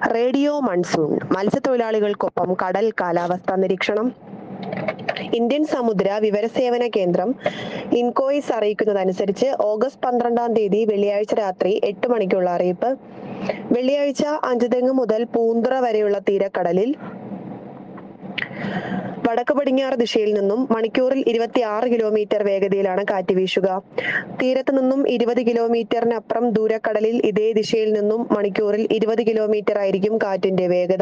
radio monsoon മത്സ്യത്തൊഴിലാളികൾക്കൊപ്പം കടൽ കാലാവസ്ഥാ നിരീക്ഷണം ഇന്ത്യൻ സമുദ്ര വിവരസേവന കേന്ദ്രം ഇൻകോയിസ് അറിയിക്കുന്നതനുസരിച്ച് ഓഗസ്റ്റ് പന്ത്രണ്ടാം തീയതി വെള്ളിയാഴ്ച രാത്രി എട്ട് മണിക്കുള്ള അറിയിപ്പ് വെള്ളിയാഴ്ച അഞ്ചുതെങ്ങ് മുതൽ പൂന്തുറ വരെയുള്ള തീരക്കടലിൽ വടക്ക് പടിഞ്ഞാറ് ദിശയിൽ നിന്നും മണിക്കൂറിൽ ഇരുപത്തി ആറ് കിലോമീറ്റർ വേഗതയിലാണ് കാറ്റ് വീശുക തീരത്ത് നിന്നും ഇരുപത് കിലോമീറ്ററിനപ്പുറം ദൂരക്കടലിൽ ഇതേ ദിശയിൽ നിന്നും മണിക്കൂറിൽ ഇരുപത് കിലോമീറ്റർ ആയിരിക്കും കാറ്റിന്റെ വേഗത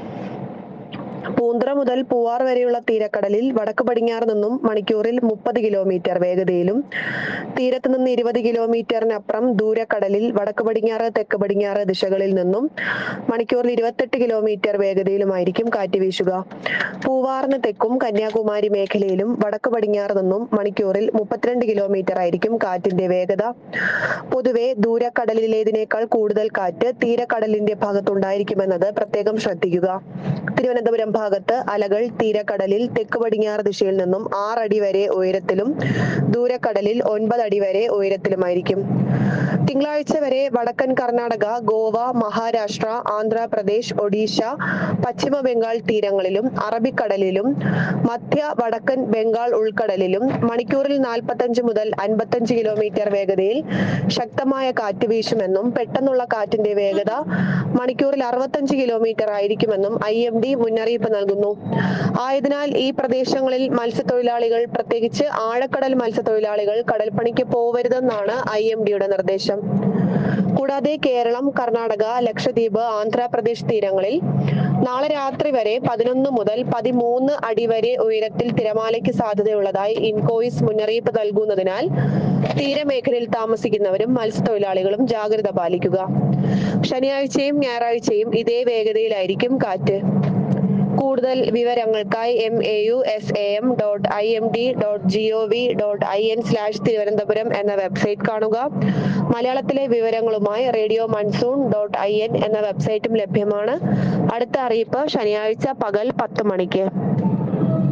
പൂന്തുറ മുതൽ പൂവാർ വരെയുള്ള തീരക്കടലിൽ വടക്ക് പടിഞ്ഞാറ് നിന്നും മണിക്കൂറിൽ മുപ്പത് കിലോമീറ്റർ വേഗതയിലും തീരത്ത് നിന്ന് ഇരുപത് കിലോമീറ്ററിനപ്പുറം ദൂരക്കടലിൽ വടക്ക് പടിഞ്ഞാറ് തെക്ക് പടിഞ്ഞാറ് ദിശകളിൽ നിന്നും മണിക്കൂറിൽ ഇരുപത്തെട്ട് കിലോമീറ്റർ വേഗതയിലുമായിരിക്കും കാറ്റ് വീശുക പൂവാറിന് തെക്കും കന്യാകുമാരി മേഖലയിലും വടക്ക് പടിഞ്ഞാറ് നിന്നും മണിക്കൂറിൽ മുപ്പത്തിരണ്ട് കിലോമീറ്റർ ആയിരിക്കും കാറ്റിന്റെ വേഗത പൊതുവെ ദൂരക്കടലിലേതിനേക്കാൾ കൂടുതൽ കാറ്റ് തീരക്കടലിന്റെ ഭാഗത്തുണ്ടായിരിക്കുമെന്നത് പ്രത്യേകം ശ്രദ്ധിക്കുക തിരുവനന്തപുരം ഭാഗത്ത് അലകൾ തീരക്കടലിൽ തെക്ക് പടിഞ്ഞാറ് ദിശയിൽ നിന്നും ആറടി വരെ ഉയരത്തിലും ദൂരക്കടലിൽ ഒൻപത് അടി വരെ ഉയരത്തിലുമായിരിക്കും തിങ്കളാഴ്ച വരെ വടക്കൻ കർണാടക ഗോവ മഹാരാഷ്ട്ര ആന്ധ്രാപ്രദേശ് ഒഡീഷ പശ്ചിമ ബംഗാൾ തീരങ്ങളിലും അറബിക്കടലിലും മധ്യ വടക്കൻ ബംഗാൾ ഉൾക്കടലിലും മണിക്കൂറിൽ നാൽപ്പത്തഞ്ച് മുതൽ അൻപത്തഞ്ച് കിലോമീറ്റർ വേഗതയിൽ ശക്തമായ കാറ്റ് വീശുമെന്നും പെട്ടെന്നുള്ള കാറ്റിന്റെ വേഗത മണിക്കൂറിൽ അറുപത്തഞ്ച് കിലോമീറ്റർ ആയിരിക്കുമെന്നും ഐ എം ഡി മുന്നറിയിപ്പ് നൽകുന്നു ആയതിനാൽ ഈ പ്രദേശങ്ങളിൽ മത്സ്യത്തൊഴിലാളികൾ പ്രത്യേകിച്ച് ആഴക്കടൽ മത്സ്യത്തൊഴിലാളികൾ കടൽപ്പണിക്ക് പോവരുതെന്നാണ് ഐ എം ഡിയുടെ നിർദ്ദേശം കൂടാതെ കേരളം കർണാടക ലക്ഷദ്വീപ് ആന്ധ്രാപ്രദേശ് തീരങ്ങളിൽ നാളെ രാത്രി വരെ പതിനൊന്ന് മുതൽ പതിമൂന്ന് അടി വരെ ഉയരത്തിൽ തിരമാലയ്ക്ക് സാധ്യതയുള്ളതായി ഇൻകോയിസ് മുന്നറിയിപ്പ് നൽകുന്നതിനാൽ തീരമേഖലയിൽ താമസിക്കുന്നവരും മത്സ്യത്തൊഴിലാളികളും ജാഗ്രത പാലിക്കുക ശനിയാഴ്ചയും ഞായറാഴ്ചയും ഇതേ വേഗതയിലായിരിക്കും കാറ്റ് കൂടുതൽ വിവരങ്ങൾക്കായി M A U S A M dot I M D dot G O V dot I N slash Thiruvananthapuram എന്ന വെബ്സൈറ്റ് കാണുക മലയാളത്തിലെ വിവരങ്ങളുമായി radio monsoon dot I N എന്ന വെബ്സൈറ്റും ലഭ്യമാണ് അടുത്ത അറിയിപ്പ് ശനിയാഴ്ച പകൽ പത്ത് മണിക്ക്